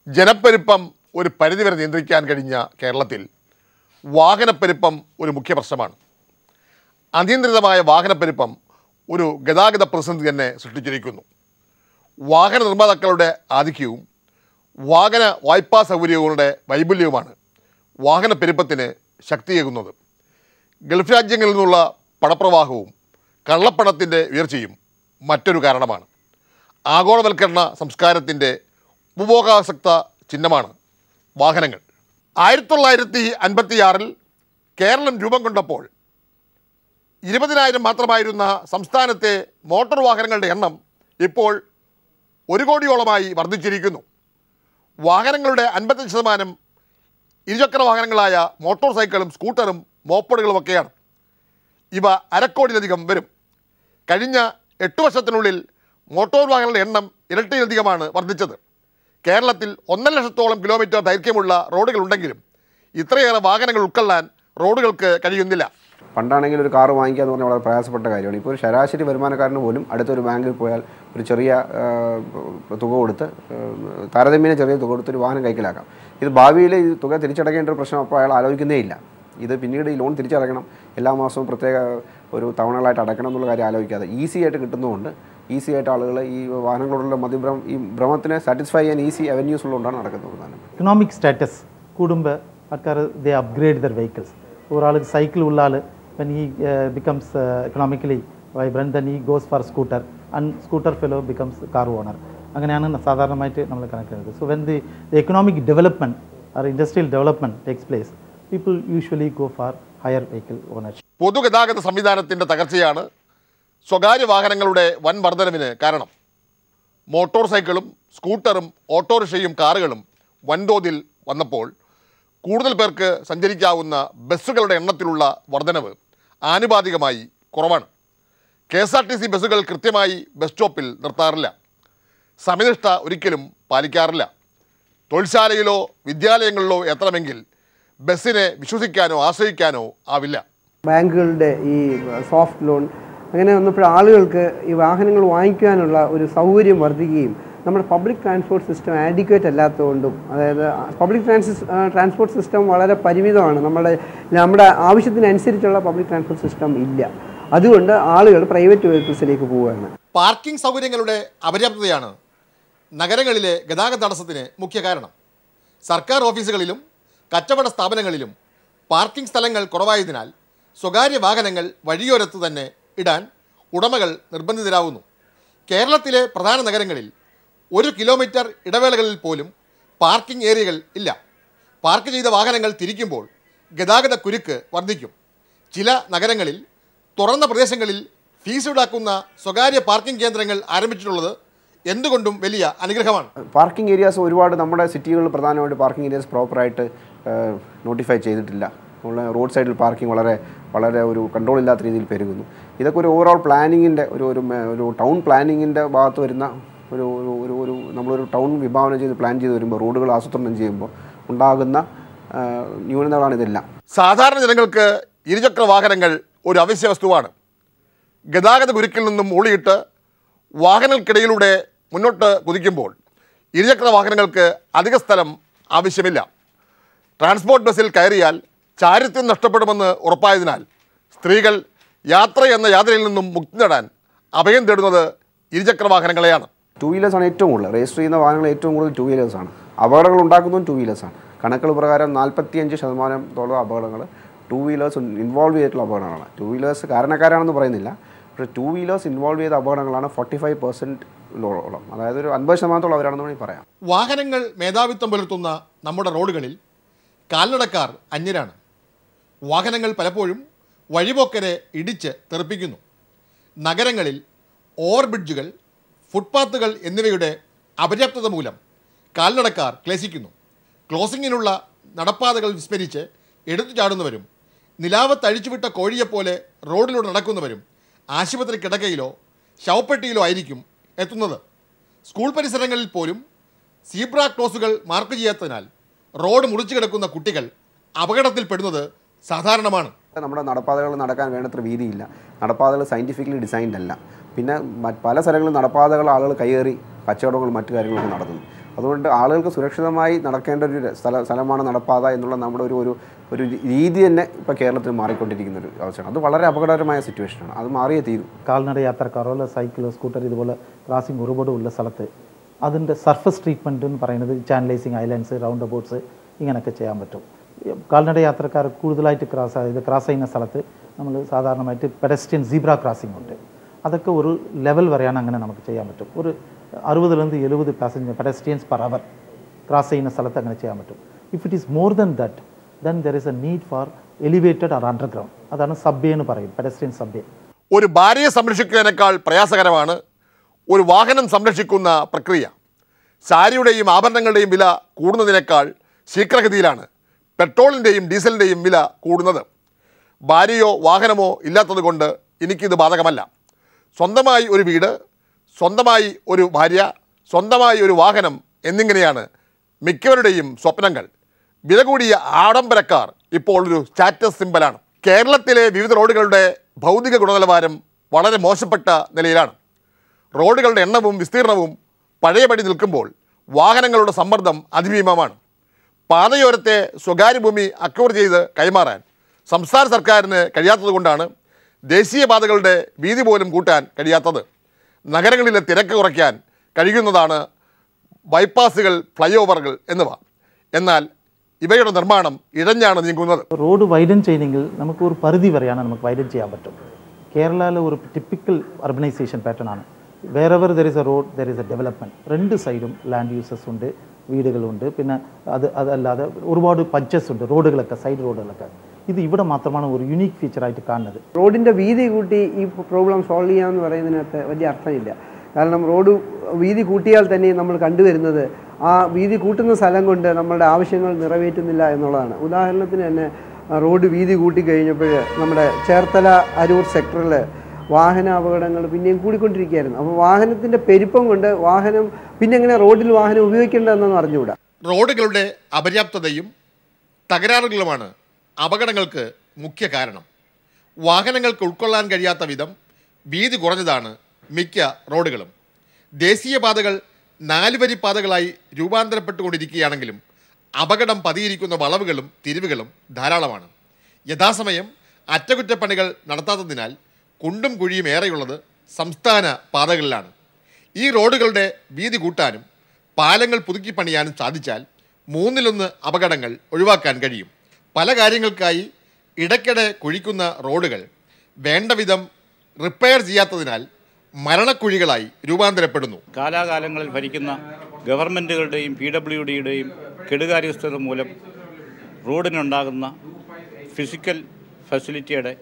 ജനപ്പെരുപ്പം ഒരു പരിധിവരെ നിയന്ത്രിക്കാൻ കഴിഞ്ഞ കേരളത്തിൽ വാഹനപ്പെരുപ്പം ഒരു മുഖ്യ പ്രശ്നമാണ് അനിയന്ത്രിതമായ വാഹനപ്പെരുപ്പം ഒരു ഗതാഗത പ്രതിസന്ധി തന്നെ സൃഷ്ടിച്ചിരിക്കുന്നു വാഹന നിർമ്മാതാക്കളുടെ ആധിക്യവും വാഹന വായ്പാ സൗകര്യങ്ങളുടെ വൈപുല്യവുമാണ് വാഹനപ്പെരുപ്പത്തിന് ശക്തിയേകുന്നത് ഗൾഫ് രാജ്യങ്ങളിൽ നിന്നുള്ള പണപ്രവാഹവും കള്ളപ്പണത്തിൻ്റെ ഉയർച്ചയും മറ്റൊരു കാരണമാണ് ആഗോളവൽക്കരണ സംസ്കാരത്തിൻ്റെ ഉപഭോഗാസക്ത ചിഹ്നമാണ് വാഹനങ്ങൾ ആയിരത്തി തൊള്ളായിരത്തി അൻപത്തിയാറിൽ കേരളം രൂപം കൊണ്ടപ്പോൾ ഇരുപതിനായിരം മാത്രമായിരുന്ന സംസ്ഥാനത്തെ മോട്ടോർ വാഹനങ്ങളുടെ എണ്ണം ഇപ്പോൾ ഒരു കോടിയോളമായി വർദ്ധിച്ചിരിക്കുന്നു വാഹനങ്ങളുടെ അൻപത്തഞ്ച് ശതമാനം ഇരുചക്ര വാഹനങ്ങളായ മോട്ടോർ സൈക്കിളും സ്കൂട്ടറും മോപ്പഡുകളുമൊക്കെയാണ് ഇവ അരക്കോടിയിലധികം വരും കഴിഞ്ഞ എട്ട് വർഷത്തിനുള്ളിൽ മോട്ടോർ വാഹനങ്ങളുടെ എണ്ണം ഇരട്ടിയിലധികമാണ് വർദ്ധിച്ചത് കേരളത്തിൽ ഒന്നര ലക്ഷത്തോളം കിലോമീറ്റർ ദൈർഘ്യമുള്ള റോഡുകളുണ്ടെങ്കിലും ഇത്രയേറെ വാഹനങ്ങൾ ഉൾക്കൊള്ളാൻ റോഡുകൾക്ക് കഴിയുന്നില്ല പണ്ടാണെങ്കിൽ ഒരു കാറ് വാങ്ങിക്കുക എന്ന് പറഞ്ഞാൽ വളരെ പ്രയാസപ്പെട്ട കാര്യമാണ് ഇപ്പോൾ ഒരു ശരാശരി വരുമാനക്കാരന് പോലും അടുത്തൊരു ബാങ്കിൽ പോയാൽ ഒരു ചെറിയ ആ, തുക കൊടുത്ത് ആ, താരതമ്യേന ചെറിയ തുക കൊടുത്ത് ഒരു വാഹനം കൈക്കലാക്കാം ഇത് ഭാവിയിൽ ഈ തുക തിരിച്ചടക്കേണ്ട ഒരു പ്രശ്നം അപ്പോൾ അയാൾ ആലോചിക്കുന്നേ ഇല്ല ഇത് പിന്നീട് ഈ ലോൺ തിരിച്ചടക്കണം എല്ലാ മാസവും പ്രത്യേക ഒരു തവണകളായിട്ട് അടക്കണം എന്നുള്ള കാര്യം ആലോചിക്കാതെ ഈസി ആയിട്ട് കിട്ടുന്നതുകൊണ്ട് ഈസി ആയിട്ട് ആളുകൾ ഈ വാഹനങ്ങളോടുള്ള മതിഭ്രം ഈ ഭ്രമത്തിനെ സാറ്റിസ്ഫൈ ചെയ്യാൻ ഈസി അവന്യൂസ് ഉള്ളതുകൊണ്ടാണ് നടക്കുന്നത് പ്രധാനം എക്കണോമിക് സ്റ്റാറ്റസ് കൂടുമ്പോൾ ആൾക്കാർ ദേ അപ്ഗ്രേഡ് ദർ വെഹിക്കിൾസ് ഒരാൾക്ക് സൈക്കിൾ ഉള്ള ആൾ when he becomes economically vibrant then he goes for scooter and scooter fellow becomes car owner അങ്ങനെയാണ് സാധാരണമായിട്ട് നമ്മൾ കണക്ട് ചെയ്യുന്നത് so when the the economic development or industrial development takes place people usually go for higher vehicle ownership പൊതുഗതാഗത സംവിധാനത്തിൻ്റെ തകർച്ചയാണ് സ്വകാര്യ വാഹനങ്ങളുടെ വൻ വർധനവിന് കാരണം മോട്ടോർ സൈക്കിളും സ്കൂട്ടറും ഓട്ടോറിക്ഷയും കാറുകളും വൻതോതിൽ വന്നപ്പോൾ കൂടുതൽ പേർക്ക് സഞ്ചരിക്കാവുന്ന ബസ്സുകളുടെ എണ്ണത്തിലുള്ള വർധനവ് ആനുപാതികമായി കുറവാണ് K S R T C ബസ്സുകൾ കൃത്യമായി ബസ് സ്റ്റോപ്പിൽ നിർത്താറില്ല സമയനിഷ്ഠ ഒരിക്കലും പാലിക്കാറില്ല തൊഴിൽശാലയിലോ വിദ്യാലയങ്ങളിലോ എത്തണമെങ്കിൽ ബസ്സിനെ വിശ്വസിക്കാനോ ആശ്രയിക്കാനോ ആവില്ല ബാങ്കുകളുടെ ഈ സോഫ്റ്റ് ലോൺ അങ്ങനെ വന്നപ്പോൾ ആളുകൾക്ക് ഈ വാഹനങ്ങൾ വാങ്ങിക്കാനുള്ള ഒരു സൗകര്യം വർദ്ധിക്കുകയും നമ്മുടെ പബ്ലിക് ട്രാൻസ്പോർട്ട് സിസ്റ്റം ആഡിക്വേറ്റ് അല്ലാത്തതുകൊണ്ടും അതായത് പബ്ലിക് ട്രാൻസ് ട്രാൻസ്പോർട്ട് സിസ്റ്റം വളരെ പരിമിതമാണ് നമ്മുടെ നമ്മുടെ ആവശ്യത്തിനനുസരിച്ചുള്ള പബ്ലിക് ട്രാൻസ്പോർട്ട് സിസ്റ്റം ഇല്ല അതുകൊണ്ട് ആളുകൾ പ്രൈവറ്റ് വെഹിക്കിൾസിലേക്ക് പോവുകയാണ് പാർക്കിംഗ് സൗകര്യങ്ങളുടെ അപര്യാപ്തതയാണ് നഗരങ്ങളിലെ ഗതാഗത തടസ്സത്തിന് മുഖ്യ കാരണം സർക്കാർ ഓഫീസുകളിലും കച്ചവട സ്ഥാപനങ്ങളിലും പാർക്കിംഗ് സ്ഥലങ്ങൾ കുറവായതിനാൽ സ്വകാര്യ വാഹനങ്ങൾ വഴിയോരത്ത് തന്നെ ഇടാൻ ഉടമകൾ നിർബന്ധിതരാകുന്നു കേരളത്തിലെ പ്രധാന നഗരങ്ങളിൽ ഒരു കിലോമീറ്റർ ഇടവേളകളിൽ പോലും പാർക്കിംഗ് ഏരിയകൾ ഇല്ല പാർക്ക് ചെയ്ത വാഹനങ്ങൾ തിരിക്കുമ്പോൾ ഗതാഗത കുരുക്ക് വർദ്ധിക്കും ചില നഗരങ്ങളിൽ തുറന്ന പ്രദേശങ്ങളിൽ ഫീസ് ഈടാക്കുന്ന സ്വകാര്യ പാർക്കിംഗ് കേന്ദ്രങ്ങൾ ആരംഭിച്ചിട്ടുള്ളത് എന്തുകൊണ്ടും വലിയ അനുഗ്രഹമാണ് പാർക്കിംഗ് ഏരിയാസ് ഒരുപാട് നമ്മുടെ സിറ്റികളിൽ പ്രധാനമായിട്ട് പാർക്കിംഗ് ഏരിയാസ് പ്രോപ്പറായിട്ട് നോട്ടിഫൈ ചെയ്തിട്ടില്ല നമ്മൾ റോഡ് സൈഡിൽ പാർക്കിംഗ് വളരെ വളരെ ഒരു കൺട്രോൾ ഇല്ലാത്ത രീതിയിൽ പെരുകുന്നു ഇതൊക്കെ ഒരു ഓവറോൾ പ്ലാനിങ്ങിൻ്റെ ഒരു ഒരു മേ- ഒരു ടൗൺ പ്ലാനിങ്ങിൻ്റെ ഭാഗത്ത് വരുന്ന ഒരു ഒരു ഒരു ഒരു നമ്മളൊരു ടൗൺ വിഭാവനം ചെയ്ത് പ്ലാൻ ചെയ്ത് വരുമ്പോൾ റോഡുകൾ ആസൂത്രണം ചെയ്യുമ്പോൾ ഉണ്ടാകുന്ന ആ, ന്യൂനതകളാണ് ഇതെല്ലാം സാധാരണ ജനങ്ങൾക്ക് ഇരുചക്ര വാഹനങ്ങൾ ഒരു അവശ്യ വസ്തുവാണ് ഗതാഗത കുരുക്കിൽ നിന്നും ഊളിയിട്ട് വാഹനങ്ങൾക്കിടയിലൂടെ മുന്നോട്ട് കുതിക്കുമ്പോൾ ഇരുചക്ര വാഹനങ്ങൾക്ക് അധിക സ്ഥലം ആവശ്യമില്ല ട്രാൻസ്പോർട്ട് ബസ്സിൽ കയറിയാൽ ചാരിത്യം നഷ്ടപ്പെടുമെന്ന് ഉറപ്പായതിനാൽ സ്ത്രീകൾ യാത്ര എന്ന യാത്രയിൽ നിന്നും മുക്തി നേടാൻ അഭയം തേടുന്നത് ഇരുചക്ര വാഹനങ്ങളെയാണ് ടു വീലേഴ്സ് ആണ് ഏറ്റവും കൂടുതൽ രജിസ്റ്റർ ചെയ്യുന്ന വാഹനങ്ങൾ ഏറ്റവും കൂടുതൽ ടു വീലേഴ്സ് ആണ് അപകടങ്ങൾ ഉണ്ടാക്കുന്നതും ടു വീലേഴ്സ് ആണ് കണക്കുകൾ പ്രകാരം നാൽപ്പത്തിയഞ്ച് ശതമാനത്തോളം അപകടങ്ങൾ ടു വീലേഴ്സ് ഇൻവോൾവ് ചെയ്തിട്ടുള്ള അപകടങ്ങളാണ് ടു വീലേഴ്സ് കാരണക്കാരാണെന്ന് പറയുന്നില്ല പക്ഷേ ടു വീലേഴ്സ് ഇൻവോൾവ് ചെയ്ത അപകടങ്ങളാണ് ഫോർട്ടി ഫൈവ് പെർസെൻറ്റോളം അതായത് ഒരു അൻപത് ശതമാനത്തോളം അവരാണെന്ന് വേണമെങ്കിൽ പറയാം വാഹനങ്ങൾ മേധാവിത്വം പുലർത്തുന്ന നമ്മുടെ റോഡുകളിൽ കാൽനടക്കാർ അന്യരാണ് വാഹനങ്ങൾ പലപ്പോഴും വഴിപോക്കരെ ഇടിച്ച് തെറിപ്പിക്കുന്നു നഗരങ്ങളിൽ ഓവർബ്രിഡ്ജുകൾ ഫുട്പാത്തുകൾ എന്നിവയുടെ അപര്യാപ്തത മൂലം കാൽനടക്കാർ ക്ലേശിക്കുന്നു ക്ലോസിങ്ങിനുള്ള നടപ്പാതകൾ വിസ്മരിച്ച് എടുത്തു ചാടുന്നവരും നിലാവത്ത് അഴിച്ചുവിട്ട കോഴിയെപ്പോലെ റോഡിലൂടെ നടക്കുന്നവരും ആശുപത്രി കിടക്കയിലോ ശവപ്പെട്ടിയിലോ ആയിരിക്കും എത്തുന്നത് സ്കൂൾ പരിസരങ്ങളിൽ പോലും സീബ്ര ക്ലോസുകൾ മാർക്ക് ചെയ്യാത്തതിനാൽ റോഡ് മുറിച്ചു കിടക്കുന്ന കുട്ടികൾ അപകടത്തിൽപ്പെടുന്നത് സാധാരണമാണ് നമ്മുടെ നടപ്പാതകൾ നടക്കാൻ വേണ്ടത്ര വീതിയില്ല നടപ്പാതകൾ സയൻറ്റിഫിക്കലി ഡിസൈൻഡ് അല്ല പിന്നെ മറ്റ് പല സ്ഥലങ്ങളിലും നടപ്പാതകൾ ആളുകൾ കയ്യേറി കച്ചവടങ്ങളും മറ്റു കാര്യങ്ങളൊക്കെ നടത്തുന്നു അതുകൊണ്ട് ആളുകൾക്ക് സുരക്ഷിതമായി നടക്കേണ്ട ഒരു സ്ഥല സ്ഥലമാണ് നടപ്പാത എന്നുള്ള നമ്മുടെ ഒരു ഒരു ഒരു രീതി തന്നെ ഇപ്പോൾ കേരളത്തിൽ മാറിക്കൊണ്ടിരിക്കുന്ന ഒരു അവസ്ഥയാണ് അത് വളരെ അപകടകരമായ സിറ്റുവേഷനാണ് അത് മാറിയേ തീരും കാൽനട യാത്രക്കാരോ അല്ല സൈക്കിളോ സ്കൂട്ടർ ഇതുപോലെ ക്രോസിംഗ് ഒരുപാട് ഉള്ള സ്ഥലത്ത് അതിൻ്റെ സർഫസ് ട്രീറ്റ്മെൻറ്റ് എന്ന് പറയുന്നത് ചാനലൈസിങ് ഐലൻഡ്സ് റൗണ്ട് അബൌട്ട്സ് ഇങ്ങനെയൊക്കെ ചെയ്യാൻ പറ്റും ഈ കാൽനട യാത്രക്കാർ കൂടുതലായിട്ട് ക്രാസ് ആയത് ക്രാസ് ചെയ്യുന്ന സ്ഥലത്ത് നമ്മൾ സാധാരണമായിട്ട് പെഡസ്ട്രിയൻ സീബ്ര ക്രോസിംഗ് ഉണ്ട് അതൊക്കെ ഒരു ലെവൽ വരെയാണ് അങ്ങനെ നമുക്ക് ചെയ്യാൻ പറ്റും ഒരു അറുപതിലിருந்து എഴുപത് passenger pedestrians per hour cross ചെയ്യുന്ന സ്ഥലത്ത് അങ്ങനെ ചെയ്യാൻ പറ്റും if it is more than that then there is a need for elevated or underground അതാണ് സബ്വേ എന്ന് പറയും പെഡസ്ട്രിയൻ സബ്വേ ഒരു ഭാര്യയെ സംരക്ഷിക്കുന്നതിനേക്കാൾ പ്രയാസകരമാണ് ഒരു വാഹനം സംരക്ഷിക്കുന്ന പ്രക്രിയ സാരിയുടെയും ആഭരണങ്ങളുടെയും വില കൂടുന്നതിനേക്കാൾ ശീഘ്രഗതിയിലാണ് പെട്രോളിൻ്റെയും ഡീസലിൻ്റെയും വില കൂടുന്നത് ഭാര്യയോ വാഹനമോ ഇല്ലാത്തതുകൊണ്ട് എനിക്കിത് ബാധകമല്ല സ്വന്തമായി ഒരു വീട് സ്വന്തമായി ഒരു ഭാര്യ സ്വന്തമായി ഒരു വാഹനം എന്നിങ്ങനെയാണ് മിക്കവരുടെയും സ്വപ്നങ്ങൾ വില കൂടിയ ആഡംബരക്കാർ ഇപ്പോൾ ഒരു സ്റ്റാറ്റസ് സിമ്പലാണ് കേരളത്തിലെ വിവിധ റോഡുകളുടെ ഭൗതിക ഗുണനിലവാരം വളരെ മോശപ്പെട്ട നിലയിലാണ് റോഡുകളുടെ എണ്ണവും വിസ്തീർണവും പഴയപടി നിൽക്കുമ്പോൾ വാഹനങ്ങളുടെ സമ്മർദ്ദം അതിഭീമമാണ് പാതയോരത്തെ സ്വകാര്യ ഭൂമി അക്വയർ ചെയ്ത് കൈമാറാൻ സംസ്ഥാന സർക്കാരിന് കഴിയാത്തതുകൊണ്ടാണ് ദേശീയപാതകളുടെ വീതി പോലും കൂട്ടാൻ കഴിയാത്തത് നഗരങ്ങളിലെ തിരക്ക് കുറയ്ക്കാൻ കഴിയുന്നതാണ് ബൈപ്പാസുകൾ ഫ്ലൈ ഓവറുകൾ എന്നിവ എന്നാൽ ഇവയുടെ നിർമ്മാണം ഇഴഞ്ഞാണ് നീങ്ങുന്നത് റോഡ് വൈഡൻ ചെയ്യണമെങ്കിൽ നമുക്ക് ഒരു പരിധി വരെയാണ് നമുക്ക് വൈഡൻ ചെയ്യാൻ പറ്റും കേരളയിലെ ഒരു ടിപ്പിക്കൽ അർബനൈസേഷൻ പാറ്റേൺ ആണ് wherever there is a road there is a development രണ്ട് സൈഡും ലാൻഡ് യൂസസ് ഉണ്ട് വീടുകളുണ്ട് പിന്നെ അത് അതല്ലാതെ ഒരുപാട് പഞ്ചസ് ഉണ്ട് റോഡുകളൊക്കെ സൈഡ് റോഡുകളൊക്കെ ഇത് ഇവിടെ മാത്രമാണ് ഒരു യുണീക്ക് ഫീച്ചറായിട്ട് കാണുന്നത് റോഡിൻ്റെ വീതി കൂട്ടി ഈ പ്രോബ്ലം സോൾവ് ചെയ്യാമെന്ന് പറയുന്നതിനകത്ത് വലിയ അർത്ഥമില്ല കാരണം റോഡ് വീതി കൂട്ടിയാൽ തന്നെ നമ്മൾ കണ്ടുവരുന്നത് ആ വീതി കൂട്ടുന്ന സ്ഥലം കൊണ്ട് നമ്മളുടെ ആവശ്യങ്ങൾ നിറവേറ്റുന്നില്ല എന്നുള്ളതാണ് ഉദാഹരണത്തിന് തന്നെ ആ, റോഡ് വീതി കൂട്ടി കഴിഞ്ഞപ്പോൾ നമ്മുടെ ചേർത്തല അരൂർ സെക്ടറിൽ വാഹന അപകടങ്ങൾ പിന്നെയും കൂടിക്കൊണ്ടിരിക്കുകയായിരുന്നു അപ്പോൾ വാഹനത്തിൻ്റെ പെരുപ്പം കൊണ്ട് വാഹനം പിന്നെ എങ്ങനെ റോഡിൽ വാഹനം ഉപയോഗിക്കേണ്ടതെന്നൊന്നും അറിഞ്ഞുകൂടാ റോഡുകളുടെ അപര്യാപ്തതയും തകരാറുകളുമാണ് അപകടങ്ങൾക്ക് മുഖ്യ കാരണം വാഹനങ്ങൾക്ക് ഉൾക്കൊള്ളാൻ കഴിയാത്ത വിധം വീതി കുറഞ്ഞതാണ് മിക്ക റോഡുകളും ദേശീയപാതകൾ നാലുവരി പാതകളായി രൂപാന്തരപ്പെട്ടുകൊണ്ടിരിക്കുകയാണെങ്കിലും അപകടം പതിയിരിക്കുന്ന വളവുകളും തിരിവുകളും ധാരാളമാണ് യഥാസമയം അറ്റകുറ്റപ്പണികൾ നടത്താത്തതിനാൽ കുണ്ടും കുഴിയും ഏറെയുള്ളത് സംസ്ഥാന പാതകളിലാണ് ഈ റോഡുകളുടെ വീതി കൂട്ടാനും പാലങ്ങൾ പുതുക്കി പണിയാനും സാധിച്ചാൽ മൂന്നിലൊന്ന് അപകടങ്ങൾ ഒഴിവാക്കാൻ കഴിയും പല കാര്യങ്ങൾക്കായി ഇടയ്ക്കിടെ കുഴിക്കുന്ന റോഡുകൾ വേണ്ട വിധം റിപ്പയർ ചെയ്യാത്തതിനാൽ മരണക്കുഴികളായി രൂപാന്തരപ്പെടുന്നു കാലാകാലങ്ങളിൽ ഭരിക്കുന്ന ഗവൺമെൻറ്റുകളുടെയും പി ഡബ്ല്യു ഡിയുടെയും കെടുകാര്യസ്ഥത മൂലം റോഡിനുണ്ടാകുന്ന ഫിസിക്കൽ ഫെസിലിറ്റിയുടെ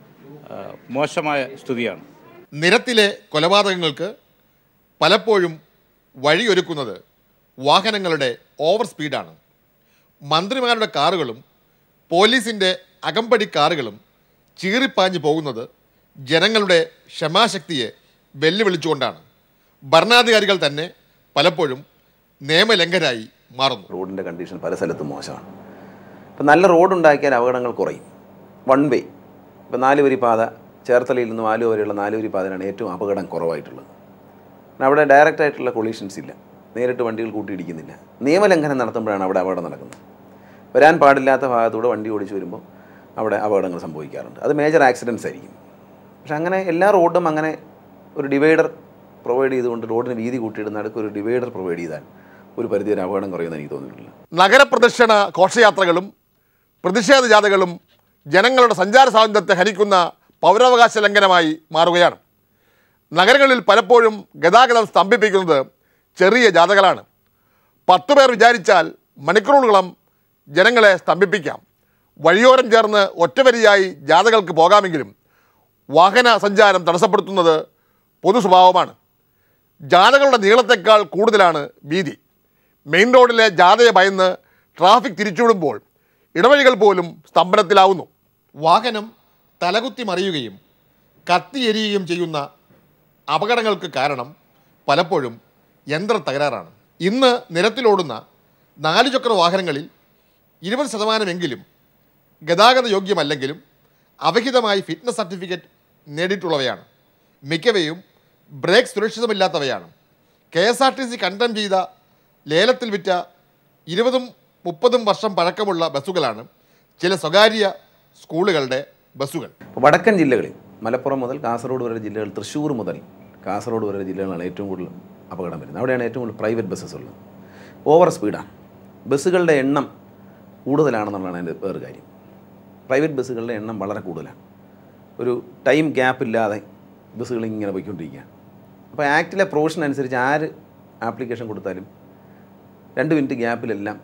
ആ, മോശമായ സ്ഥിതിയാണ് നിരത്തിലെ കൊലപാതകങ്ങൾക്ക് പലപ്പോഴും വഴിയൊരുക്കുന്നത് വാഹനങ്ങളുടെ ഓവർ സ്പീഡാണ് മന്ത്രിമാരുടെ കാറുകളും പോലീസിൻ്റെ അകമ്പടി കാറുകളും ചീറിപ്പാഞ്ഞു പോകുന്നത് ജനങ്ങളുടെ ക്ഷമാശക്തിയെ വെല്ലുവിളിച്ചുകൊണ്ടാണ് ഭരണാധികാരികൾ തന്നെ പലപ്പോഴും നിയമലംഘരായി മാറുന്നു റോഡിൻ്റെ കണ്ടീഷൻ പല സ്ഥലത്തും മോശമാണ് ഇപ്പം നല്ല റോഡ് ഉണ്ടാക്കിയാൽ അപകടങ്ങൾ കുറയും വൺ വേ ഇപ്പം നാല് വരി പാത ചേർത്തലയിൽ നിന്ന് ആലുവ വരെയുള്ള നാല് വരി പാതയിലാണ് ഏറ്റവും അപകടം കുറവായിട്ടുള്ളത് കാരണം അവിടെ ഡയറക്റ്റ് ആയിട്ടുള്ള കൊളീഷൻസ് ഇല്ല നേരിട്ട് വണ്ടികൾ കൂട്ടിയിടിക്കുന്നില്ല നിയമലംഘനം നടത്തുമ്പോഴാണ് അവിടെ അപകടം നടക്കുന്നത് വരാൻ പാടില്ലാത്ത ഭാഗത്തൂടെ വണ്ടി ഓടിച്ചു വരുമ്പോൾ അവിടെ അപകടങ്ങൾ സംഭവിക്കാറുണ്ട് അത് മേജർ ആക്സിഡൻസ് ആയിരിക്കും പക്ഷെ അങ്ങനെ എല്ലാ റോഡും അങ്ങനെ ഒരു ഡിവൈഡർ പ്രൊവൈഡ് ചെയ്തുകൊണ്ട് റോഡിന് വീതി കൂട്ടിയിടുന്ന അടുക്ക് ഒരു ഡിവൈഡർ പ്രൊവൈഡ് ചെയ്താൽ ഒരു പരിധി വരെ അപകടം കുറയുമെന്ന് എനിക്ക് തോന്നിയിട്ടില്ല നഗരപ്രദക്ഷിണ ഘോഷയാത്രകളും പ്രതിഷേധ ജാഥകളും ജനങ്ങളുടെ സഞ്ചാര സ്വാതന്ത്ര്യത്തെ ഹനിക്കുന്ന പൗരാവകാശ ലംഘനമായി മാറുകയാണ് നഗരങ്ങളിൽ പലപ്പോഴും ഗതാഗതം സ്തംഭിപ്പിക്കുന്നത് ചെറിയ ജാഥകളാണ് പത്ത് പേർ വിചാരിച്ചാൽ മണിക്കൂറുകളോളം ജനങ്ങളെ സ്തംഭിപ്പിക്കാം വഴിയോരം ചേർന്ന് ഒറ്റവരിയായി ജാഥകൾക്ക് പോകാമെങ്കിലും വാഹന സഞ്ചാരം തടസ്സപ്പെടുത്തുന്നത് പൊതു സ്വഭാവമാണ് ജാഥകളുടെ നീളത്തേക്കാൾ കൂടുതലാണ് വീതി മെയിൻ റോഡിലെ ജാഥയെ ഭയന്ന് ട്രാഫിക് തിരിച്ചുവിടുമ്പോൾ ഇടവഴികൾ പോലും സ്തംഭനത്തിലാവുന്നു വാഹനം തലകുത്തി മറിയുകയും കത്തിയെരിയുകയും ചെയ്യുന്ന അപകടങ്ങൾക്ക് കാരണം പലപ്പോഴും യന്ത്ര തകരാറാണ് ഇന്ന് നിരത്തിലോടുന്ന നാല് ചക്ര വാഹനങ്ങളിൽ ഇരുപത് ശതമാനമെങ്കിലും ഗതാഗത യോഗ്യമല്ലെങ്കിലും അവഹിതമായി ഫിറ്റ്നസ് സർട്ടിഫിക്കറ്റ് നേടിയിട്ടുള്ളവയാണ് മിക്കവയും ബ്രേക്ക് സുരക്ഷിതമില്ലാത്തവയാണ് K S R T C condemn ചെയ്ത ലേലത്തിൽ വിറ്റ ഇരുപതും മുപ്പതും വർഷം പഴക്കമുള്ള ബസ്സുകളാണ് ചില സ്വകാര്യ സ്കൂളുകളുടെ ബസ്സുകൾ അപ്പോൾ വടക്കൻ ജില്ലകളിൽ മലപ്പുറം മുതൽ കാസർഗോഡ് വരെ ജില്ലകൾ തൃശ്ശൂർ മുതൽ കാസർഗോഡ് വരെ ജില്ലകളാണ് ഏറ്റവും കൂടുതൽ അപകടം വരുന്നത് അവിടെയാണ് ഏറ്റവും കൂടുതൽ പ്രൈവറ്റ് ബസ്സസ് ഉള്ളത് ഓവർ സ്പീഡാണ് ബസ്സുകളുടെ എണ്ണം കൂടുതലാണെന്നുള്ളതാണ് എൻ്റെ വേറെ കാര്യം പ്രൈവറ്റ് ബസ്സുകളുടെ എണ്ണം വളരെ കൂടുതലാണ് ഒരു ടൈം ഗ്യാപ്പ് ഇല്ലാതെ ബസ്സുകൾ ഇങ്ങനെ പോയിക്കൊണ്ടിരിക്കുകയാണ് അപ്പോൾ ആക്ടിലെ പ്രൊവിഷൻ അനുസരിച്ച് ആര് ആപ്ലിക്കേഷൻ കൊടുത്താലും രണ്ട് മിനിറ്റ് ഗ്യാപ്പിലെല്ലാം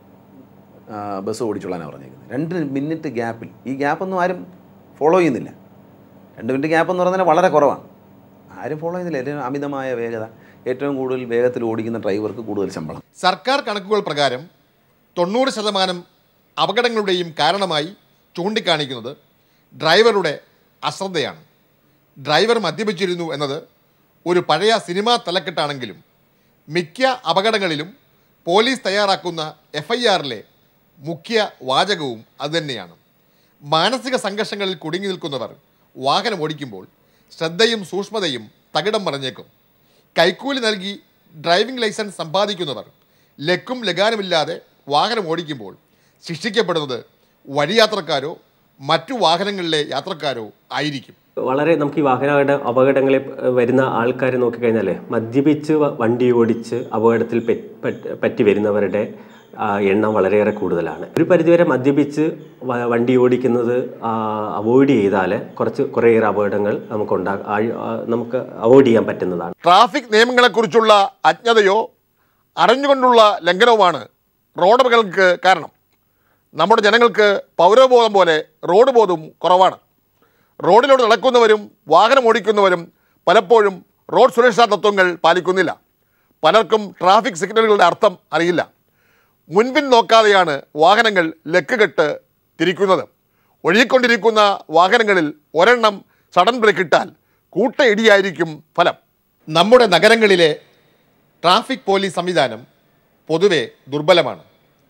ആ, ബസ് ഓടിച്ചോളാനാണ് പറഞ്ഞേക്കുന്നത് രണ്ട് മിനിറ്റ് ഗ്യാപ്പിൽ ഈ ഗ്യാപ്പൊന്നും ആരും ഫോളോ ചെയ്യുന്നില്ല രണ്ട് മിനിറ്റ് ഗ്യാപ്പ് എന്ന് പറഞ്ഞാൽ വളരെ കുറവാണ് ആരും ഫോളോ ചെയ്യുന്നില്ല ഏറ്റവും അമിതമായ വേഗത ഏറ്റവും കൂടുതൽ വേഗത്തിൽ ഓടിക്കുന്ന ഡ്രൈവർക്ക് കൂടുതൽ ശമ്പളം സർക്കാർ കണക്കുകൾ പ്രകാരം തൊണ്ണൂറ് ശതമാനം അപകടങ്ങളുടെയും കാരണമായി ചൂണ്ടിക്കാണിക്കുന്നത് ഡ്രൈവറുടെ അശ്രദ്ധയാണ് ഡ്രൈവർ മദ്യപിച്ചിരുന്നു എന്നത് ഒരു പഴയ സിനിമാ തലക്കെട്ടാണെങ്കിലും മിക്ക അപകടങ്ങളിലും പോലീസ് തയ്യാറാക്കുന്ന എഫ് ഐ ആറിലെ മുഖ്യ വാചകവും അതുതന്നെയാണ് മാനസിക സംഘർഷങ്ങളിൽ കുടുങ്ങി നിൽക്കുന്നവർ വാഹനം ഓടിക്കുമ്പോൾ ശ്രദ്ധയും സൂക്ഷ്മതയും തകിടം മറിഞ്ഞേക്കും കൈക്കൂലി നൽകി ഡ്രൈവിംഗ് ലൈസൻസ് സമ്പാദിക്കുന്നവർ ലക്കും ലഗാനുമില്ലാതെ വാഹനം ഓടിക്കുമ്പോൾ ശിക്ഷിക്കപ്പെടുന്നത് വഴിയാത്രക്കാരോ മറ്റു വാഹനങ്ങളിലെ യാത്രക്കാരോ ആയിരിക്കും വളരെ നമുക്ക് ഈ വാഹന അപകടങ്ങളിൽ വരുന്ന ആൾക്കാരെ നോക്കിക്കഴിഞ്ഞാൽ മദ്യപിച്ച് വ- വണ്ടി ഓടിച്ച് അപകടത്തിൽ പെ- പറ്റ്- പറ്റി വരുന്നവരുടെ ആ, എണ്ണം വളരെയേറെ കൂടുതലാണ് ഒരു പരിധിവരെ മദ്യപിച്ച് വ- വണ്ടി ഓടിക്കുന്നത് അവോയ്ഡ് ചെയ്താൽ കുറച്ച് കുറേയേറെ അപകടങ്ങൾ നമുക്ക് ഉണ്ടാ ആ- ആ, നമുക്ക് അവോയ്ഡ് ചെയ്യാൻ പറ്റുന്നതാണ് ട്രാഫിക് നിയമങ്ങളെക്കുറിച്ചുള്ള അജ്ഞതയോ അറിഞ്ഞുകൊണ്ടുള്ള ലംഘനവുമാണ് റോഡ് അപകടങ്ങൾക്ക് കാരണം നമ്മുടെ ജനങ്ങൾക്ക് പൗരബോധം പോലെ റോഡ് ബോധവും കുറവാണ് റോഡിലൂടെ നടക്കുന്നവരും വാഹനം ഓടിക്കുന്നവരും പലപ്പോഴും റോഡ് സുരക്ഷാ തത്വങ്ങൾ പാലിക്കുന്നില്ല പലർക്കും ട്രാഫിക് സിഗ്നലുകളുടെ അർത്ഥം അറിയില്ല മുൻപിൻ നോക്കാതെയാണ് വാഹനങ്ങൾ ലക്കുകെട്ട് തിരിക്കുന്നത് ഒഴുകിക്കൊണ്ടിരിക്കുന്ന വാഹനങ്ങളിൽ ഒരെണ്ണം സഡൻ ബ്രേക്ക് ഇട്ടാൽ കൂട്ടയിടിയായിരിക്കും ഫലം നമ്മുടെ നഗരങ്ങളിലെ ട്രാഫിക് പോലീസ് സംവിധാനം പൊതുവെ ദുർബലമാണ്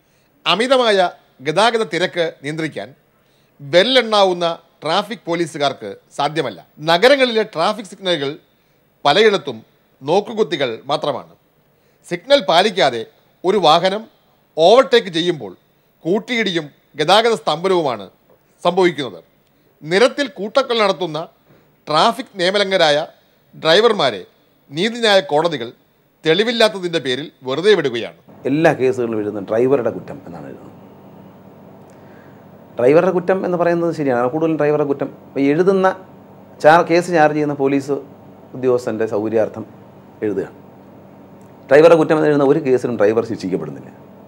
അമിതമായ ഗതാഗത തിരക്ക് നിയന്ത്രിക്കാൻ വെല്ലെണ്ണാവുന്ന ട്രാഫിക് പോലീസുകാർക്ക് സാധ്യമല്ല നഗരങ്ങളിലെ ട്രാഫിക് സിഗ്നലുകൾ പലയിടത്തും നോക്കുകുത്തികൾ മാത്രമാണ് സിഗ്നൽ പാലിക്കാതെ ഒരു വാഹനം ഓവർടേക്ക് ചെയ്യുമ്പോൾ കൂട്ടിയിടിയും ഗതാഗത സ്തംഭനവുമാണ് സംഭവിക്കുന്നത് നിരത്തിൽ കൂട്ടക്കൊല നടത്തുന്ന ട്രാഫിക് നിയമലംഘരായ ഡ്രൈവർമാരെ നീതിന്യായ കോടതികൾ തെളിവില്ലാത്തതിൻ്റെ പേരിൽ വെറുതെ വിടുകയാണ് എല്ലാ കേസുകളിലും എഴുതുന്നത് ഡ്രൈവറുടെ കുറ്റം എന്നാണ് എഴുതുന്നത് ഡ്രൈവറുടെ കുറ്റം എന്ന് പറയുന്നത് ശരിയാണ് കൂടുതലും ഡ്രൈവറുടെ കുറ്റം അപ്പോൾ എഴുതുന്ന ചാർ കേസ് ചാർജ് ചെയ്യുന്ന പോലീസ് ഉദ്യോഗസ്ഥൻ്റെ സൗകര്യാർത്ഥം എഴുതുകയാണ് ഡ്രൈവറുടെ കുറ്റം എന്ന് എഴുതുന്ന ഒരു കേസിലും ഡ്രൈവർ ശിക്ഷിക്കപ്പെടുന്നില്ല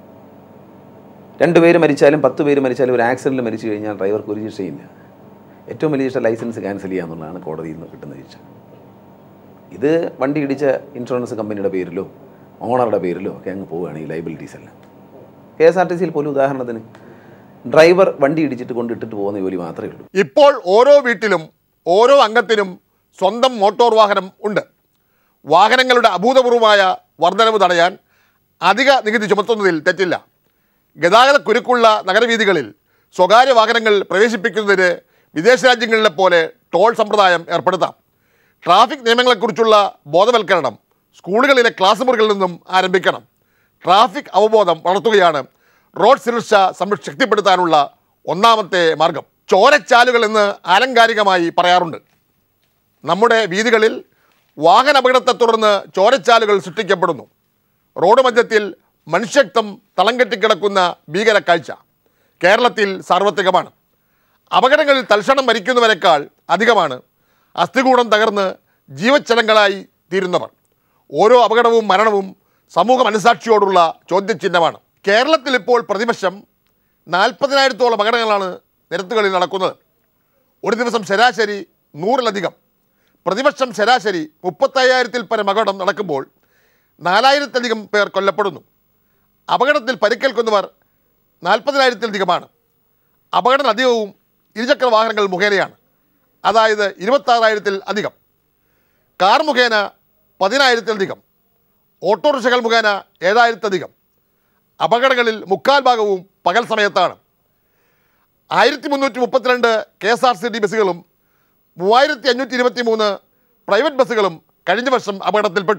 രണ്ട് പേര് മരിച്ചാലും പത്ത് പേര് മരിച്ചാലും ഒരു ആക്സിഡൻറ്റിൽ മരിച്ചു കഴിഞ്ഞാൽ ഡ്രൈവർക്ക് ഒരു ശിക്ഷയില്ല ഏറ്റവും വലിയ ശിക്ഷ ലൈസൻസ് ക്യാൻസൽ ചെയ്യുക എന്നുള്ളതാണ് കോടതിയിൽ നിന്ന് കിട്ടുന്ന ശിക്ഷ ഇത് വണ്ടി ഇടിച്ച ഇൻഷുറൻസ് കമ്പനിയുടെ പേരിലോ ഓണറുടെ പേരിലോ ഒക്കെ അങ്ങ് പോവുകയാണ് ഈ ലൈബിലിറ്റീസ് എല്ലാം കെ എസ് ആർ ടി സിയിൽ പോലും ഉദാഹരണത്തിന് ഡ്രൈവർ വണ്ടി ഇടിച്ചിട്ട് കൊണ്ടിട്ടിട്ട് പോകുന്ന ജോലി മാത്രമേ ഉള്ളൂ ഇപ്പോൾ ഓരോ വീട്ടിലും ഓരോ അംഗത്തിനും സ്വന്തം മോട്ടോർ വാഹനം ഉണ്ട് വാഹനങ്ങളുടെ അഭൂതപൂർവമായ വർധനവ് തടയാൻ അധിക നികുതി ചുമത്തുന്നതിൽ തെറ്റില്ല ഗതാഗത കുരുക്കുള്ള നഗരവീഥികളിൽ സ്വകാര്യ വാഹനങ്ങൾ പ്രവേശിപ്പിക്കുന്നതിന് വിദേശ രാജ്യങ്ങളിലെ പോലെ ടോൾ സമ്പ്രദായം ഏർപ്പെടുത്താം ട്രാഫിക് നിയമങ്ങളെക്കുറിച്ചുള്ള ബോധവൽക്കരണം സ്കൂളുകളിലെ ക്ലാസ് മുറികളിൽ നിന്നും ആരംഭിക്കണം ട്രാഫിക് അവബോധം വളർത്തുകയാണ് റോഡ് സുരക്ഷ സംരക്ഷ ശക്തിപ്പെടുത്താനുള്ള ഒന്നാമത്തെ മാർഗം ചോരച്ചാലുകൾ എന്ന് ആലങ്കാരികമായി പറയാറുണ്ട് നമ്മുടെ വീതികളിൽ വാഹന അപകടത്തെ തുടർന്ന് ചോരച്ചാലുകൾ സൃഷ്ടിക്കപ്പെടുന്നു റോഡ് മധ്യത്തിൽ മനുഷ്യത്വം തളം കെട്ടിക്കിടക്കുന്ന ഭീകര കാഴ്ച കേരളത്തിൽ സാർവത്രികമാണ് അപകടങ്ങളിൽ തൽക്ഷണം മരിക്കുന്നവരെക്കാൾ അധികമാണ് അസ്ഥികൂടം തകർന്ന് ജീവച്ചലങ്ങളായി തീരുന്നവർ ഓരോ അപകടവും മരണവും സമൂഹ മനസാക്ഷിയോടുള്ള ചോദ്യചിഹ്നമാണ് കേരളത്തിൽ ഇപ്പോൾ പ്രതിപക്ഷം നാൽപ്പതിനായിരത്തോളം അപകടങ്ങളാണ് നിരത്തുകളിൽ നടക്കുന്നത് ഒരു ദിവസം ശരാശരി നൂറിലധികം പ്രതിപക്ഷം ശരാശരി മുപ്പത്തയ്യായിരത്തിൽ പരം അപകടം നടക്കുമ്പോൾ നാലായിരത്തിലധികം പേർ കൊല്ലപ്പെടുന്നു അപകടത്തിൽ പരിക്കേൽക്കുന്നവർ നാൽപ്പതിനായിരത്തിലധികമാണ് അപകടം അധികവും ഇരുചക്ര വാഹനങ്ങൾ മുഖേനയാണ് അതായത് ഇരുപത്താറായിരത്തിൽ അധികം കാർ മുഖേന പതിനായിരത്തിലധികം ഓട്ടോറിക്ഷകൾ മുഖേന ഏഴായിരത്തധികം അപകടങ്ങളിൽ മുക്കാൽ ഭാഗവും പകൽ സമയത്താണ് ആയിരത്തി മുന്നൂറ്റി മുപ്പത്തിരണ്ട് K S R C T ബസ്സുകളും മൂവായിരത്തി അഞ്ഞൂറ്റി ഇരുപത്തി മൂന്ന് പ്രൈവറ്റ് ബസ്സുകളും കഴിഞ്ഞ വർഷം അപകടത്തിൽപ്പെട്ടു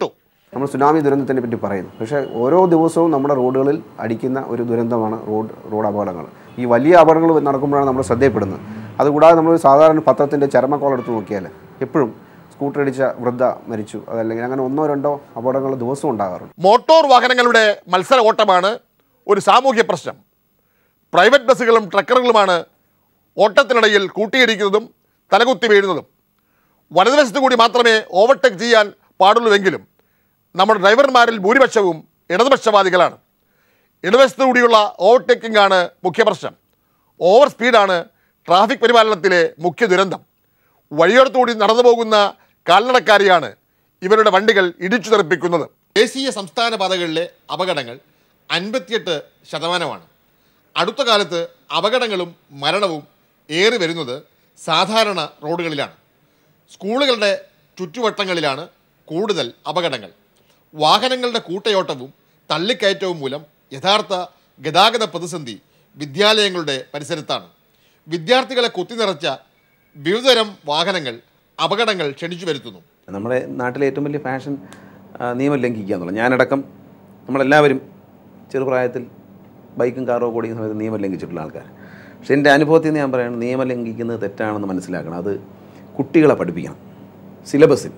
നമ്മൾ സുനാമി ദുരന്തത്തിനെ പറ്റി പറയുന്നു പക്ഷേ ഓരോ ദിവസവും നമ്മുടെ റോഡുകളിൽ അടിക്കുന്ന ഒരു ദുരന്തമാണ് റോഡ് റോഡ് അപകടങ്ങൾ ഈ വലിയ അപകടങ്ങൾ നടക്കുമ്പോഴാണ് നമ്മൾ ശ്രദ്ധയപ്പെടുന്നത് അതുകൂടാതെ നമ്മൾ സാധാരണ പത്രത്തിൻ്റെ ചരമക്കോൾ എടുത്ത് നോക്കിയാൽ എപ്പോഴും സ്കൂട്ടർ അടിച്ച വൃദ്ധ മരിച്ചു അതല്ലെങ്കിൽ അങ്ങനെ ഒന്നോ രണ്ടോ അപകടങ്ങൾ ദിവസവും ഉണ്ടാകാറുണ്ട് മോട്ടോർ വാഹനങ്ങളുടെ മത്സര ഓട്ടമാണ് ഒരു സാമൂഹ്യ പ്രശ്നം പ്രൈവറ്റ് ബസ്സുകളും ട്രക്കറുകളുമാണ് ഓട്ടത്തിനിടയിൽ കൂട്ടിയിടിക്കുന്നതും തലകുത്തി വീഴുന്നതും വലതുവശത്ത് കൂടി മാത്രമേ ഓവർടേക്ക് ചെയ്യാൻ പാടുള്ളൂവെങ്കിലും നമ്മുടെ ഡ്രൈവർമാരിൽ ഭൂരിപക്ഷവും ഇടതുപക്ഷവാദികളാണ് ഇടതുവശത്തു കൂടിയുള്ള ഓവർടേക്കിംഗ് ആണ് മുഖ്യ പ്രശ്നം ഓവർ സ്പീഡാണ് ട്രാഫിക് പരിപാലനത്തിലെ മുഖ്യ ദുരന്തം വഴിയോരത്തുകൂടി നടന്നു പോകുന്ന കാൽനടക്കാരെയാണ് ഇവരുടെ വണ്ടികൾ ഇടിച്ചു തെറിപ്പിക്കുന്നത് ദേശീയ സംസ്ഥാന പാതകളിലെ അപകടങ്ങൾ അൻപത്തിയെട്ട് ശതമാനമാണ് അടുത്ത കാലത്ത് അപകടങ്ങളും മരണവും ഏറി വരുന്നത് സാധാരണ റോഡുകളിലാണ് സ്കൂളുകളുടെ ചുറ്റുവട്ടങ്ങളിലാണ് കൂടുതൽ അപകടങ്ങൾ വാഹനങ്ങളുടെ കൂട്ടയോട്ടവും തള്ളിക്കയറ്റവും മൂലം യഥാർത്ഥ ഗതാഗത പ്രതിസന്ധി വിദ്യാലയങ്ങളുടെ പരിസരത്താണ് വിദ്യാർത്ഥികളെ കുത്തിനിറച്ച വിവിധതരം വാഹനങ്ങൾ അപകടങ്ങൾ ക്ഷണിച്ചു വരുത്തുന്നു നമ്മുടെ നാട്ടിലെ ഏറ്റവും വലിയ ഫാഷൻ ആ, നിയമം ലംഘിക്കുക എന്നുള്ളത് ഞാനടക്കം നമ്മളെല്ലാവരും ചെറുപ്രായത്തിൽ ബൈക്കും കാറോ ഓടിക്കുന്ന സമയത്ത് നിയമം ലംഘിച്ചിട്ടുള്ള ആൾക്കാർ പക്ഷേ എൻ്റെ അനുഭവത്തിൽ നിന്ന് ഞാൻ പറയുന്നത് നിയമം ലംഘിക്കുന്നത് തെറ്റാണെന്ന് മനസ്സിലാക്കണം അത് കുട്ടികളെ പഠിപ്പിക്കണം സിലബസിൽ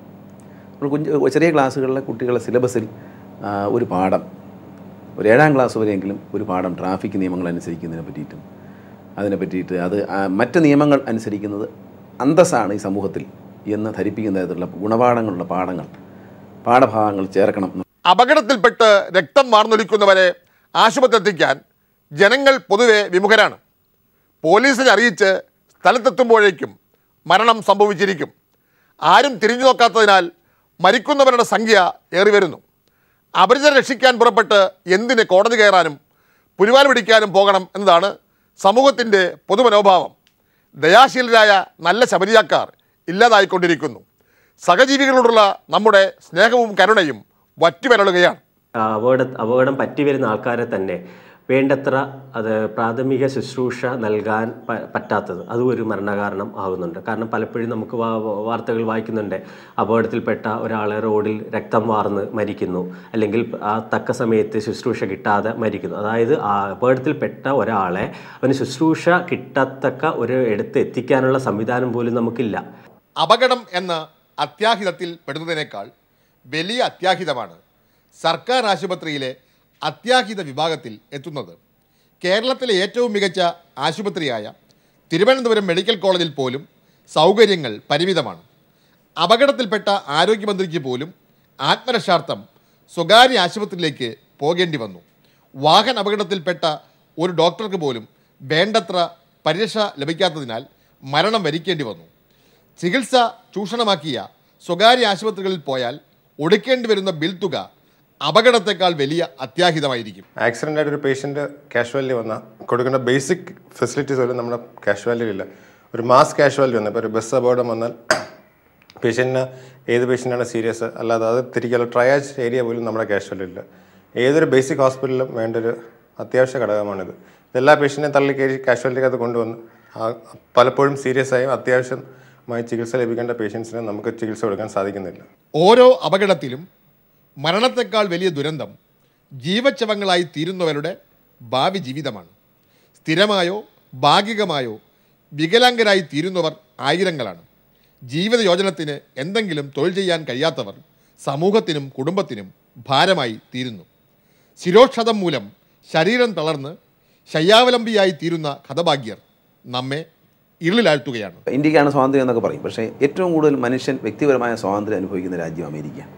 നമ്മൾ കുഞ്ഞ് ചെറിയ ക്ലാസ്സുകളിലെ കുട്ടികളെ സിലബസിൽ ആ, ഒരു പാഠം ഒരു ഏഴാം ക്ലാസ് വരെയെങ്കിലും ഒരു പാഠം ട്രാഫിക് നിയമങ്ങൾ അനുസരിക്കുന്നതിനെ പറ്റിയിട്ടും അതിനെ പറ്റിയിട്ട് അത് ആ, മറ്റ് നിയമങ്ങൾ അനുസരിക്കുന്നത് അന്തസ്സാണ് ഈ സമൂഹത്തിൽ എന്ന് ധരിപ്പിക്കുന്ന തരത്തിലുള്ള ഗുണപാഠങ്ങളുള്ള പാഠങ്ങൾ പാഠഭാഗങ്ങൾ ചേർക്കണം എന്ന് അപകടത്തിൽപ്പെട്ട് രക്തം വാർന്നൊലിക്കുന്നവരെ ആശുപത്രി എത്തിക്കാൻ ജനങ്ങൾ പൊതുവെ വിമുഖരാണ് പോലീസിനെ അറിയിച്ച് സ്ഥലത്തെത്തുമ്പോഴേക്കും മരണം സംഭവിച്ചിരിക്കും ആരും തിരിഞ്ഞു നോക്കാത്തതിനാൽ മരിക്കുന്നവരുടെ സംഖ്യ ഏറി വരുന്നു അപരിചിതരെ രക്ഷിക്കാൻ പുറപ്പെട്ട് എന്തിന് കോടതി കയറാനും പുലിവാൽ പിടിക്കാനും പോകണം എന്നതാണ് സമൂഹത്തിൻ്റെ പൊതുമനോഭാവം ദയാശീലരായ നല്ല ശബരിയാക്കാർ ഇല്ലാതായിക്കൊണ്ടിരിക്കുന്നു സഹജീവികളോടുള്ള നമ്മുടെ സ്നേഹവും കരുണയും വറ്റിവരളുകയാണ് ആ, അപകട അപകടം പറ്റി വരുന്ന ആൾക്കാരെ തന്നെ വേണ്ടത്ര അത് പ്രാഥമിക ശുശ്രൂഷ നൽകാൻ പ- പറ്റാത്തത് അതും ഒരു മരണകാരണം ആകുന്നുണ്ട് കാരണം പലപ്പോഴും നമുക്ക് വാ- വാർത്തകൾ വായിക്കുന്നുണ്ട് അപകടത്തിൽപ്പെട്ട ഒരാളെ റോഡിൽ രക്തം വാർന്ന് മരിക്കുന്നു അല്ലെങ്കിൽ ആ തക്ക സമയത്ത് ശുശ്രൂഷ കിട്ടാതെ മരിക്കുന്നു അതായത് ആ അപകടത്തിൽപ്പെട്ട ഒരാളെ അവന് ശുശ്രൂഷ കിട്ടത്തക്ക ഒരു ഇടത്ത് എത്തിക്കാനുള്ള സംവിധാനം പോലും നമുക്കില്ല അപകടം എന്ന അത്യാഹിതത്തിൽ പെടുന്നതിനേക്കാൾ വലിയ അത്യാഹിതമാണ് സർക്കാർ ആശുപത്രിയിലെ അത്യാഹിത വിഭാഗത്തിൽ എത്തുന്നത് കേരളത്തിലെ ഏറ്റവും മികച്ച ആശുപത്രിയായ തിരുവനന്തപുരം മെഡിക്കൽ കോളേജിൽ പോലും സൗകര്യങ്ങൾ പരിമിതമാണ് അപകടത്തിൽപ്പെട്ട ആരോഗ്യമന്ത്രിക്ക് പോലും ആത്മരക്ഷാർത്ഥം സ്വകാര്യ ആശുപത്രിയിലേക്ക് പോകേണ്ടി വന്നു വാഹന അപകടത്തിൽപ്പെട്ട ഒരു ഡോക്ടർക്ക് പോലും വേണ്ടത്ര പരിരക്ഷ ലഭിക്കാത്തതിനാൽ മരണം വരിക്കേണ്ടി വന്നു ചികിത്സ ചൂഷണമാക്കിയ സ്വകാര്യ ആശുപത്രികളിൽ പോയാൽ ഒടുക്കേണ്ടി വരുന്ന ബിൽ തുക അപകടത്തെക്കാൾ വലിയ അത്യാഹിതമായിരിക്കും ആക്സിഡൻ്റ് ആയിട്ട് ഒരു പേഷ്യൻ്റ് കാഷ്വാലിറ്റി വന്നാൽ കൊടുക്കേണ്ട ബേസിക് ഫെസിലിറ്റീസ് പോലും നമ്മുടെ കാഷ്വാലിറ്റിയിലില്ല ഒരു മാസ് കാഷ്വാലിറ്റി വന്നാൽ ഇപ്പോൾ ഒരു ബസ് അപകടം വന്നാൽ പേഷ്യൻറ്റിന് ഏത് പേഷ്യൻ്റാണ് സീരിയസ് അല്ലാതെ അത് തിരിക്കാനുള്ള ട്രയാജ് ഏരിയ പോലും നമ്മുടെ കാഷ്വാലിറ്റിയില്ല ഏതൊരു ബേസിക് ഹോസ്പിറ്റലിലും വേണ്ട ഒരു അത്യാവശ്യ ഘടകമാണിത് എല്ലാ പേഷ്യൻറ്റിനെയും തള്ളി കയറി കാഷ്വാലിറ്റിക്കകത്ത് കൊണ്ടുവന്ന് ആ പലപ്പോഴും സീരിയസ് ആയും അത്യാവശ്യമായി ചികിത്സ ലഭിക്കേണ്ട പേഷ്യൻസിന് നമുക്ക് ചികിത്സ കൊടുക്കാൻ സാധിക്കുന്നില്ല ഓരോ അപകടത്തിലും മരണത്തെക്കാൾ വലിയ ദുരന്തം ജീവച്ചവങ്ങളായി തീരുന്നവരുടെ ഭാവി ജീവിതമാണ് സ്ഥിരമായോ ഭാഗികമായോ വികലാംഗരായി തീരുന്നവർ ആയിരങ്ങളാണ് ജീവിത യോജനത്തിന് എന്തെങ്കിലും തൊഴിൽ ചെയ്യാൻ കഴിയാത്തവർ സമൂഹത്തിനും കുടുംബത്തിനും ഭാരമായി തീരുന്നു ശിരോക്ഷതം മൂലം ശരീരം തളർന്ന് ശയ്യാവലംബിയായി തീരുന്ന ഹതഭാഗ്യർ നമ്മെ ഇരുളിലാഴ്ത്തുകയാണ് ഇന്ത്യക്കാണ് സ്വാതന്ത്ര്യം എന്നൊക്കെ പറയും പക്ഷേ ഏറ്റവും കൂടുതൽ മനുഷ്യൻ വ്യക്തിപരമായ സ്വാതന്ത്ര്യം അനുഭവിക്കുന്ന രാജ്യം അമേരിക്കയാണ്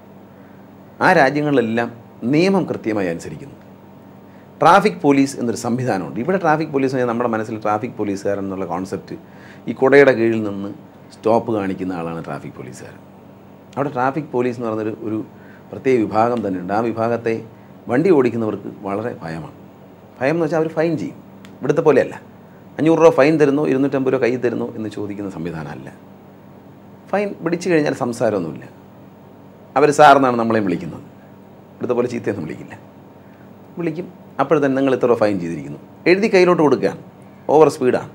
ആ രാജ്യങ്ങളിലെല്ലാം നിയമം കൃത്യമായി അനുസരിക്കുന്നു ട്രാഫിക് പോലീസ് എന്നൊരു സംവിധാനമുണ്ട് ഇവിടെ ട്രാഫിക് പോലീസ് എന്ന് പറഞ്ഞാൽ നമ്മുടെ മനസ്സിൽ ട്രാഫിക് പോലീസുകാരൻ എന്നുള്ള കോൺസെപ്റ്റ് ഈ കുടയുടെ കീഴിൽ നിന്ന് സ്റ്റോപ്പ് കാണിക്കുന്ന ആളാണ് ട്രാഫിക് പോലീസുകാരൻ അവിടെ ട്രാഫിക് പോലീസ് എന്ന് പറഞ്ഞൊരു ഒരു പ്രത്യേക വിഭാഗം തന്നെയുണ്ട് ആ വിഭാഗത്തെ വണ്ടി ഓടിക്കുന്നവർക്ക് വളരെ ഭയമാണ് ഭയം എന്ന് വെച്ചാൽ അവർ ഫൈൻ ചെയ്യും ഇവിടുത്തെ പോലെയല്ല അഞ്ഞൂറ് രൂപ ഫൈൻ തരുന്നു ഇരുന്നൂറ്റമ്പത് രൂപ കൈ തരുന്നു എന്ന് ചോദിക്കുന്ന സംവിധാനമല്ല ഫൈൻ പിടിച്ചു കഴിഞ്ഞാൽ സംസാരമൊന്നുമില്ല അവർ സാറെന്നാണ് നമ്മളെയും വിളിക്കുന്നത് ഇവിടുത്തെ പോലെ ചീത്തയൊന്നും വിളിക്കില്ല വിളിക്കും അപ്പോൾ തന്നെ നിങ്ങൾ ഇത്ര രൂപ ഫൈൻ ചെയ്തിരിക്കുന്നു എഴുതി കയ്യിലോട്ട് കൊടുക്കുകയാണ് ഓവർ സ്പീഡാണ്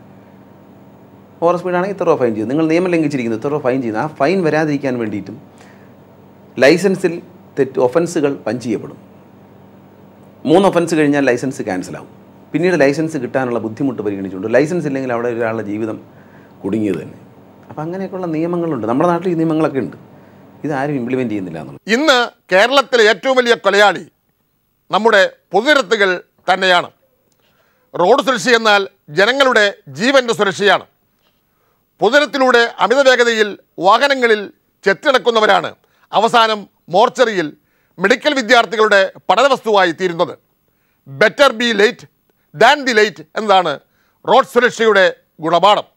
ഓവർ സ്പീഡാണെങ്കിൽ ഇത്ര രൂപ ഫൈൻ ചെയ്തു നിങ്ങൾ നിയമം ലംഘിച്ചിരിക്കുന്നു ഇത്ര രൂപ ഫൈൻ ചെയ്യുന്നു ആ ഫൈൻ വരാതിരിക്കാൻ വേണ്ടിയിട്ടും ലൈസൻസിൽ തെറ്റ് ഒഫൻസുകൾ പഞ്ച് ചെയ്യപ്പെടും മൂന്ന് ഒഫൻസ് കഴിഞ്ഞാൽ ലൈസൻസ് ക്യാൻസലാവും പിന്നീട് ലൈസൻസ് കിട്ടാനുള്ള ബുദ്ധിമുട്ട് പരിഗണിച്ചുകൊണ്ട് ലൈസൻസ് ഇല്ലെങ്കിൽ അവിടെ ഒരാളുടെ ജീവിതം കുടുങ്ങിയത് തന്നെ അപ്പം അങ്ങനെയൊക്കെയുള്ള നിയമങ്ങളുണ്ട് നമ്മുടെ നാട്ടിൽ ഈ നിയമങ്ങളൊക്കെ ഉണ്ട് ഇതാരും ഇംപ്ലിമെൻറ്റ് ചെയ്യുന്നില്ല എന്നുള്ളത് ഇന്ന് കേരളത്തിലെ ഏറ്റവും വലിയ കൊലയാളി നമ്മുടെ പൊതുനിരത്തുകൾ തന്നെയാണ് റോഡ് സുരക്ഷ എന്നാൽ ജനങ്ങളുടെ ജീവൻ്റെ സുരക്ഷയാണ് പൊതുനിരത്തിലൂടെ അമിത വേഗതയിൽ വാഹനങ്ങളിൽ ചെത്തിടക്കുന്നവരാണ് അവസാനം മോർച്ചറിയിൽ മെഡിക്കൽ വിദ്യാർത്ഥികളുടെ പഠനവസ്തുവായി തീരുന്നത് better be late than the late എന്നതാണ് റോഡ് സുരക്ഷയുടെ ഗുണപാഠം